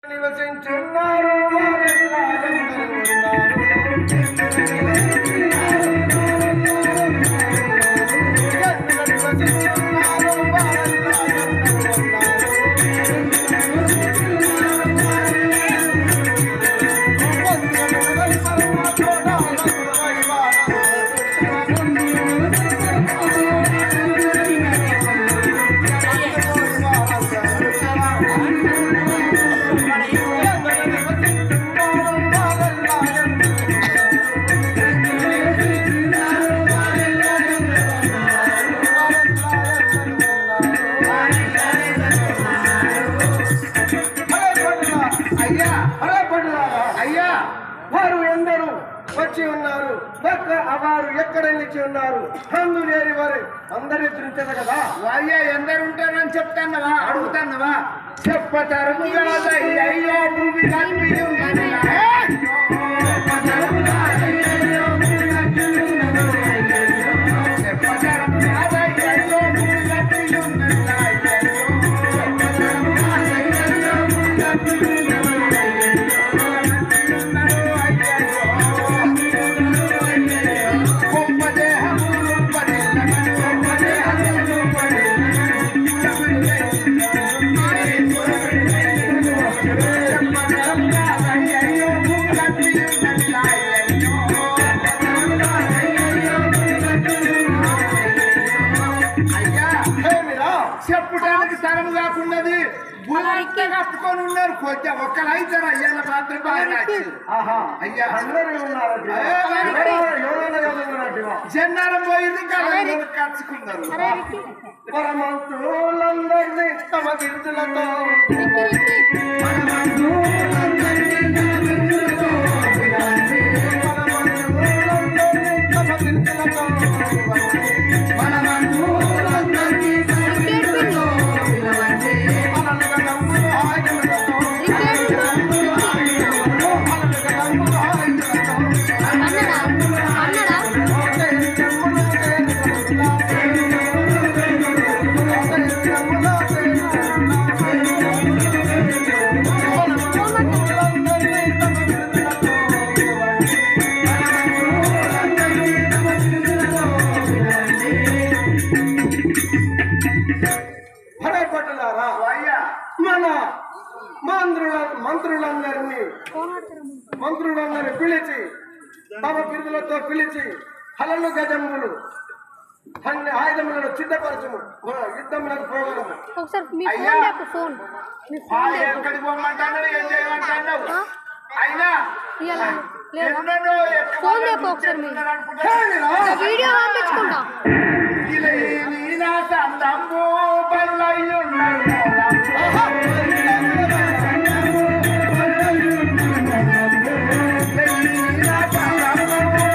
నివసించున్నారు వారెల్లారెందరూ ఉన్నారు. జగత్తులో నివసించున్నారు వారెల్లారెందరూ ఉన్నారు. వందనములు పరమతోడాలను అయ్యా అయ్యా వారు ఎందరూ వచ్చి ఉన్నారు ఒక్క వారు ఎక్కడ నిలిచి ఉన్నారు అందు లేని వారు అందరు ఎదురించారు కదా అయ్యా ఎందరు ఉంటారని చెప్తాన్నవా అడుగుతాన్నవా చెప్పతారు అయ్యో భూమి కనిపి ఉన్నది ఏమిరా చెప్పడానికి తరం కాకున్నది భూమికి కప్పుకొని ఉన్నారు కొద్దిగా ఒక్కలైతారు అయ్యాల మాత్రం బాగా నచ్చింది. ఆహా అయ్యా అందరూ ఉన్నారు జెండారం పోయింది ఇంకా అందరూ కలుసుకున్నారు పరమంతులందరినీ తమ బిరుదులతో పరమంతులందరినీ తమ బిరుదులతో అలలుగా నమ్ములు ఆయుధులతో అలలుగా నమ్ములు ఆయుధులతో భయపడ్డారా అయ్యా మన మంత్రుల మంత్రులందరినీ మంత్రులందరినీ పిలిచి తమ బిరుదులతో పిలిచి హలలు గజములు అన్ని ఆయుధములను సిద్ధపరచము మన యుద్ధములకు పోగలము ఒకసారి మీ అయ్యా. ఫోన్ లేపు ఫోన్ మీ ఆ ఫోన్ లేపు ఎక్కడికి పోమంటున్నావు ఏం చేయమంటున్నావు ఆ? అయినా ఇయ్యాల లేదా ఎన్నడో ఎక్కడ ఫోన్ లేపు ఒకసారి మీరు అనుకుంటా ఒక వీడియో పంపించుకుంటా ఈనాట అందము బరులయ్యున్నారు ఈనాట అందము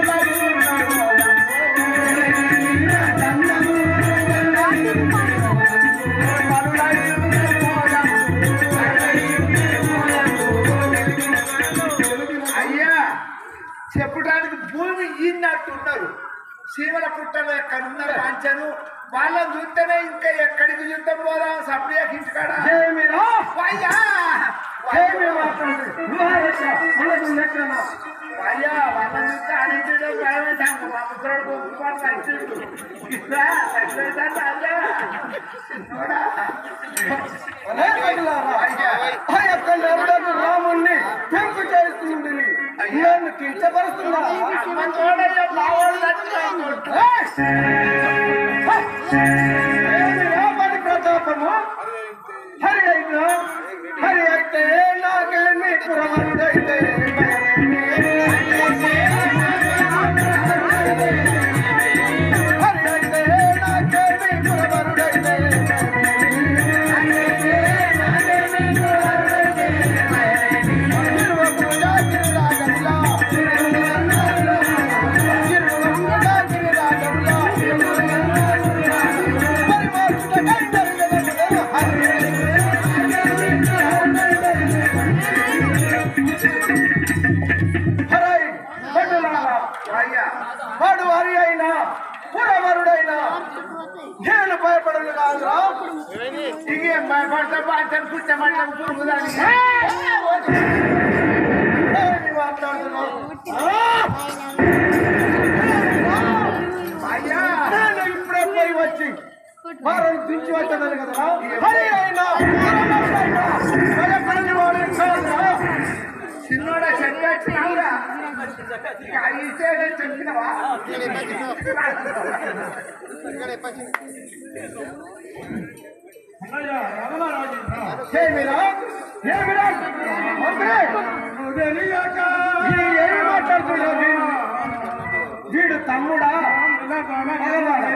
అయ్యా చెప్పడానికి భూమి ఈనట్టున్నారు సీమల పుట్టలు ఎక్కడ ఉన్నారు పంచను వాళ్ళని చూస్తేనే ఇంకా ఎక్కడికి యుద్ధం పోదాం సప్లై ఇంటికాడ జయమిరా అయ్యా జయమి మాట్లాడు మహారాజ మనకు లెక్కన అయ్యా వాళ్ళని చూస్తే అడిగితే భయమైతాం మా ముసలోడు కొనుక్కోవాలి నచ్చిండు ఇట్లా చచ్చిపోయిందంటే అయ్యా చిన్నోడా. ఆ యొక్క నరుడకు రాముణ్ణి పెంపు చేస్తుంది నన్ను కించపరుస్తున్నా అమ్మ తోడయ్యా మావాడు చచ్చిపోయాడు రామని ప్రతాపము హరి అయినా హరి అయితే నాకేమి పురవరుడైతే హరి అయితే నాకేమి పురవరుడైతే తిరువపుగా తిరురాగములా తిరువపుగా తిరురాగములా పరిమార్చుట కైందరుగదముల హరి హరై భటులారా అయ్యా వాడు హరి అయినా పురవరుడైనా నేను భయపడను కాదురా ఇక భయపడతా బాధ్యత కూర్చోమంటాం పురుగుదాన్ని ఏమి మాట్లాడుతున్నావు ఆ! అయ్యా నేను ఇప్పుడే పోయి వచ్చి వారిని దించి వచ్చేదాన్ని కదా హరి అయినా పూర్వమైనా భయపడని వాడు కాదురా. చిన్నోడా చెప్పేస్తున్నావురా ఇక అయితే చెప్పినవా ఏమిరా ఏమిరా మంత్రి ఈ ఏమి మాట్లాడుతున్నావు వీడు? వీడు తమ్ముడా మగవాడా?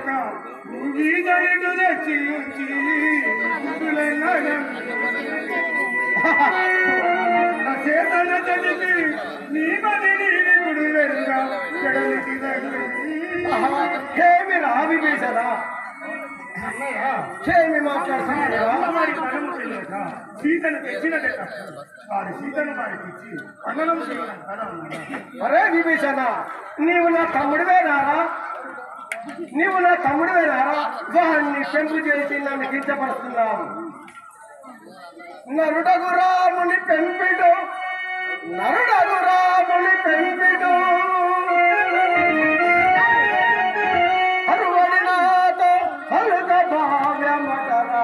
ఏమిరా విభీషణ ఏమి మాట్లాడుతున్నారా సీతను తెచ్చినదట వారి సీతను వారికి ఇచ్చి వందనం చేయడం కదా అన్నాడు. అరే విభీషణ నీవు నా తమ్ముడివేనారా నీవు నా తమ్ముడివేనారా వాడిని పెంపు చేసి నన్ను కించపరుస్తున్నావు నరుడగు రాముని పెంపిడు నరుడగు రాముని పెంపిడు అరువడి నాతో అలుగ భావ్యమటరా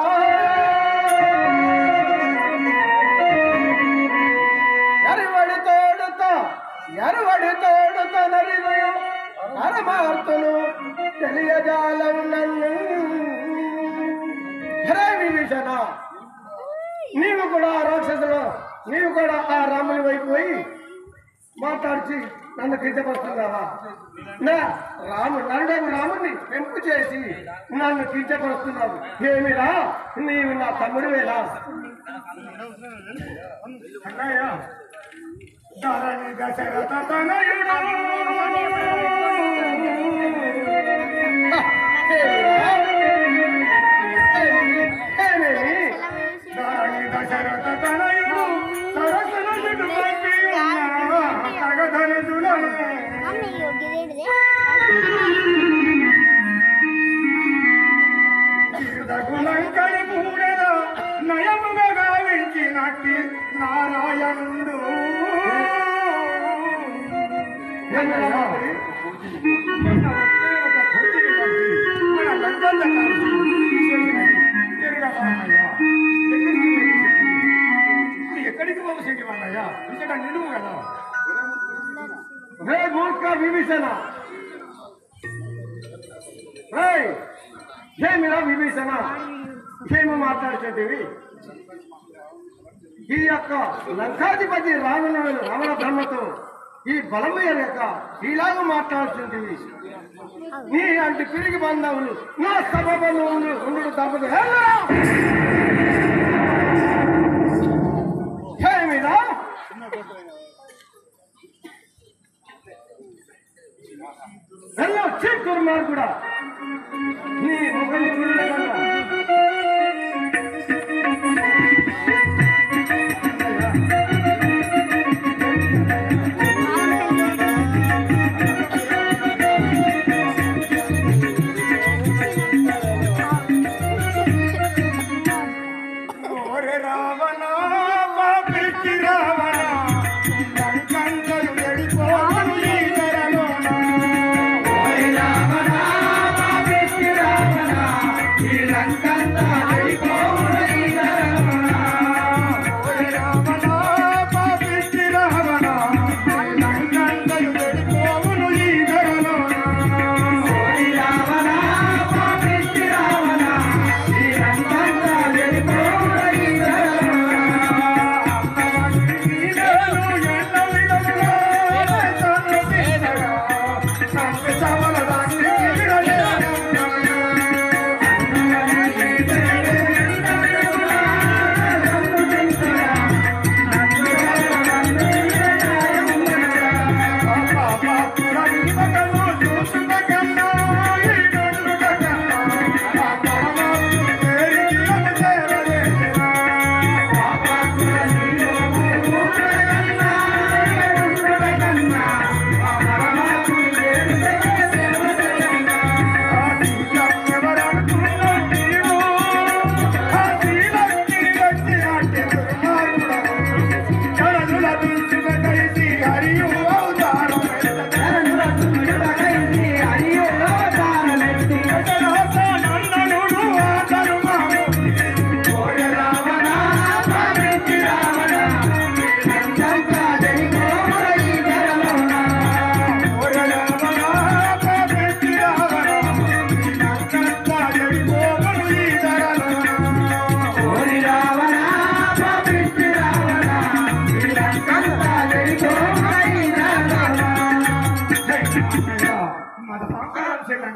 ఎరువడి తోడుతో ఎరువడి తోడుతో నరిగయు నరమార్తును తెలియజాలం నన్ను హరే విభీషణ నీవు కూడా ఆ రాక్షసులు నీవు కూడా ఆ రాముని వైపు పోయి మాట్లాడిచి నన్ను కించపరుస్తున్నావా నా రాము నరుడని రాముని పెంపు చేసి నన్ను కించపరుస్తున్నావు ఏమిరా నీవు నా తమ్ముడివేనా అన్నయ్య ధరణి దశరథ తనయుడు ధరణి దశరథ తనయుడు సరసన చుట్టు పంపి ఉన్న తగధనులను చిరుదగులంకని మూడెద నయముగా గావించినట్టి నారాయణుడు మొన్న ఒకే ఒక భూతిని పంపి మన లంకన్న కలిసి తీసుకెళ్ళినది. తిరగవా అన్నయ్య? ఎక్కడికి వెళ్ళి చెప్పి? ఇప్పుడు ఎక్కడికి పోసేటి వాళ్ళయ్య ఇక్కడ నిలువు కదా రే మూర్ఖ విభీషణ రేయ్, ఏమిరా విభీషణ ఏమి మాట్లాడుతుంటివి ఈ యొక్క లంకాధిపతి రావణుడు రావణ బ్రహ్మతో ఈ బలము ఎరగక ఇలాగ మాట్లాడుతుంటివి నీ అంటే తిరిగి బంధవులు నా సభ బంధువులు ఉండు తప్పదు వెళ్ళరా! ఏమిరా వెళ్ళ చిత్తూరు మార్గుడా నీ ముఖం చూడకుండా ఆ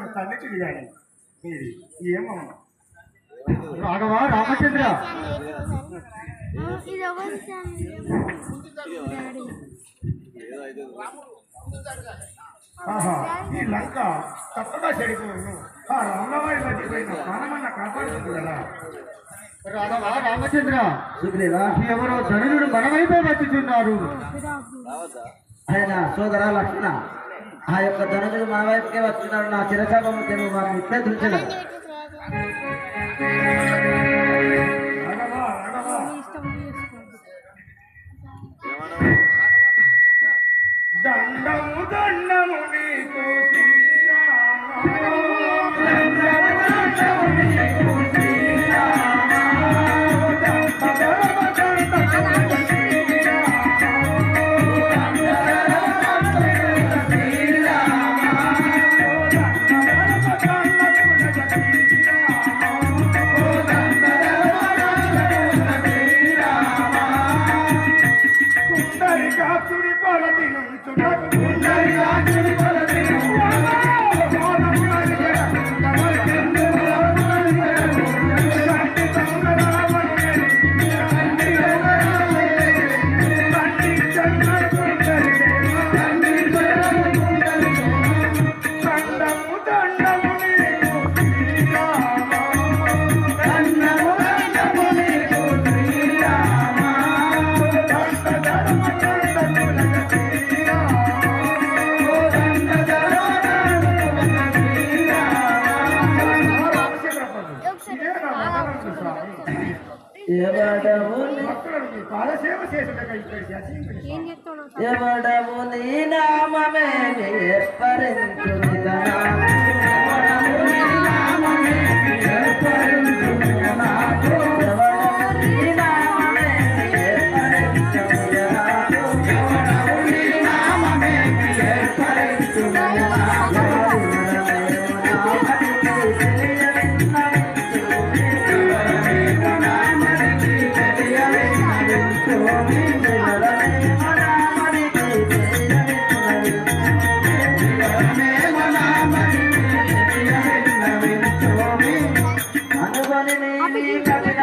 తల్లికి కానీ మీది ఏమో రాఘవ రామచంద్ర ఇది ఎవరు డాడీ ఆహా ఈ లంక తప్పగా చెడిపోయాను ఆ రంగవారి మధ్యపోయిన ప్రాణమన్న కాపాడుతుంది కదా రాఘవ రామచంద్ర ఎవరో ధనుడు మన వైపే వచ్చుచున్నారు ఆయన సోదర లక్ష్మణ ఆ యొక్క ధనుజుడు మన వైపుకే వచ్చినాడు నా చిరచాపము తెలుగు వారిని ఇట్లే దుర్చలేదు రాఘవా రాఘవా ఇష్టం చేసుకోండి దండము దండము నీకు శ్రీరామ. దండము దండము నీకు శ్రీరామ. దండము దండము నీకు శ్రీరామ. దండము దండము శ్రీరామ. దండము దండము కుండరికాసుడి కొలది నుంచుటకు కుండరికాసుడి కొలది దండము దండము నీకు శ్రీరామ దండము దండము నీకు శ్రీరామ ఎవడము పాదసేవ చేసేటగా ఇక్కడ చేసి ఏం చెప్తాడు ఎవడము నీ నామమే ఏర్పరించు ఎవడము నీ నామమే ఏర్పరించు ఎవడము నీ నామమే ఏర్పరించు ఎవడము నీ నామమే ఏర్పరించు అనుకొని నీ కఠిన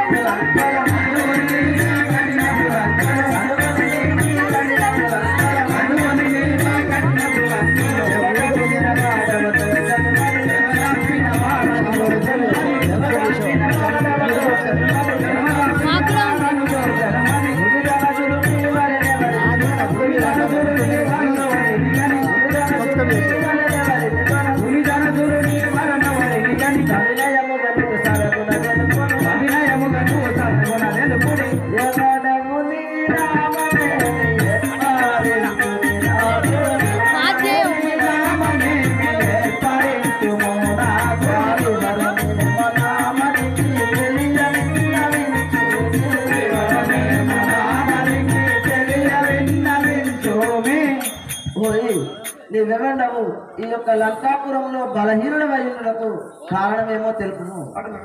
మాకు కూడా ఉంది. మాకే ఉంది. నీవెవడవు ఈ యొక్క లంకాపురంలో బలహీనుల వైద్యులకు కారణమేమో తెలుపును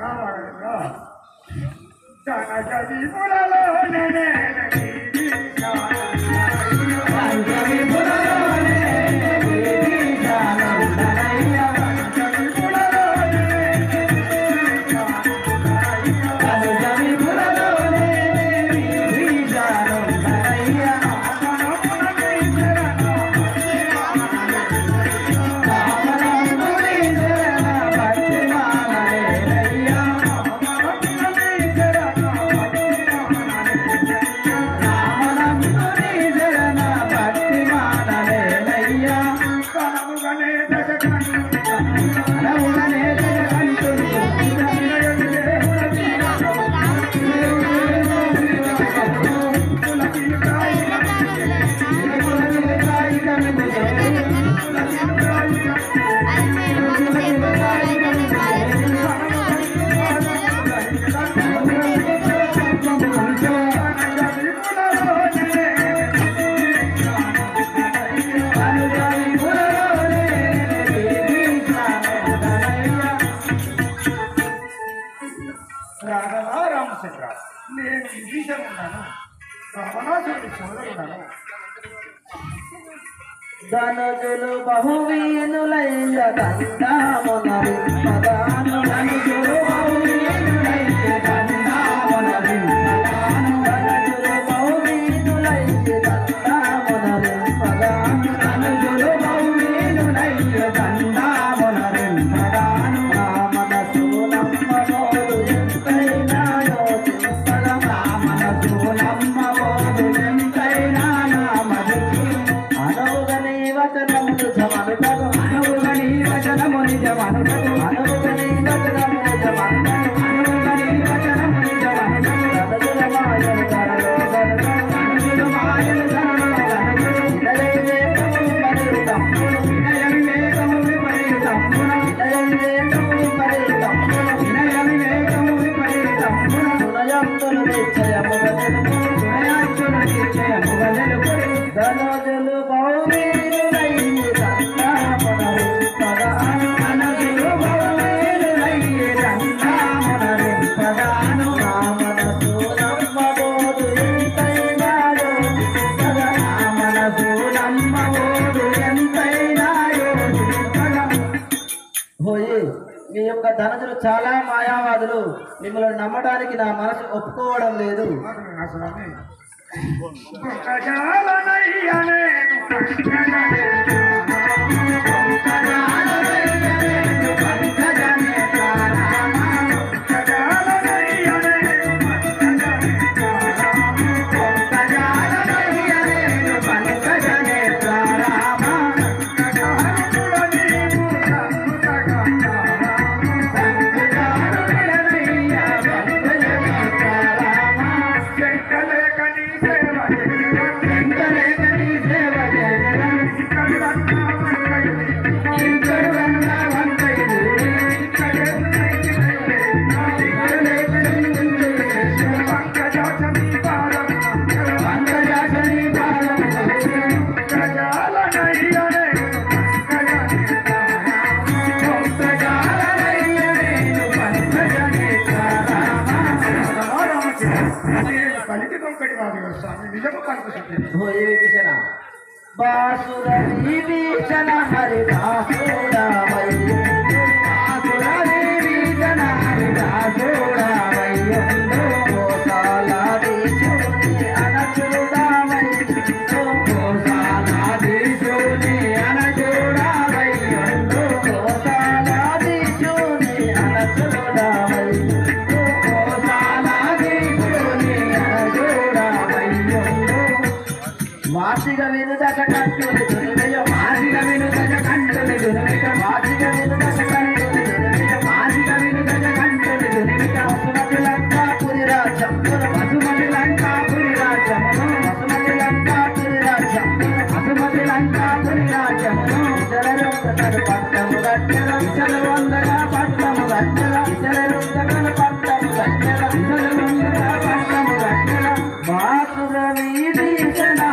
రాఘవా రామచంద్ర నేను విభీషణ ఉన్నాను రావణాసురుడి సోదరున్నాను ధనుజులు బహువీనులైన దండామునరి పదాను ధనుజులు బహువీనులైన దండామునరి పదాను ధనుజులు బహువీనులైన దండామునరి పదాను ధనుజులు బహువీనులైన దండామునరి పదాను నా మనసు నమ్మబోదు ఎంతైనా యోచింపగ నా మనసు నమ్మబోదు ఎంతైనా నా మదికి అనవుగని వచనము నిజమనుటకు అనవుగని వచనము నిజమనుటకు అనవుగని వచనము నిజమనుటకు అనవుగని వచనము నిజమనుటకు రతజుల మాయలు ధరలో గనుక అనుజుల మాయలు ధరలో గనుక వినయం వేగము మరియు తమ్ముడు వినయం వేగము మరియు తమ్ముడు వినయం వేగము మరియు తమ్ముడు వినయం వేగము మరియు తమ్ముడు సునయంతులు నిశ్చయముగ తెలుపు సునయంతులు నిశ్చయముగ తెలుపు ధనజులు బహువీరులై దండామునరి పదాను అనజులు బహువీరులై దండామునరి పదాను నా మనసు నమ్మబోదు ఎంతైనా యోచింపగా నా మనసు నమ్మబోదు ఎంతైనా యోచింపగా పోయి మీ యొక్క ధనజులు చాలా మాయావాదులు మిమ్మల్ని నమ్మడానికి నా మనసు ఒప్పుకోవడం లేదు నా స్వామి గజాలనయ్యనే శంకలేకని సేవ కలిగి దొంకటి వాడు స్వామి నిజము కనిపిస్తుంది హోయే విభీషణ బాసుర విభీషణ హరి దాసుడవయ్య బాసుర విభీషణ హరి దాసుడవయ్య గోసాలాదీశుని అనచుడవయ్య గోసాలాదీశుని అనచుడవయ్య గోసాలాదీశుని అనచుడవయ్య గోసాలాదీశుని అనచుడవయ్య వాసిగ వినుదట కంటుని దునిమయ వాసిగ వినుదట కంటుని దునిమిక వాసిగ వినుదట కంటుని దునిమిక వాసిగ వినుదట కంటుని దునిమిక వసుమతి లంకాపురి రాజ్యమున వసుమతి లంకాపురి రాజ్యమున వసుమతి లంకాపురి రాజ్యమున వసుమతి లంకాపురి రాజ్యమున ఇతరొందరు పట్టము గట్టెల ఇతర వందగా పట్టము గట్టెల ఇతరొందరు పట్టము గట్టెల ఇతరొందగా పట్టము గట్టెల బాసుర వీధీషణ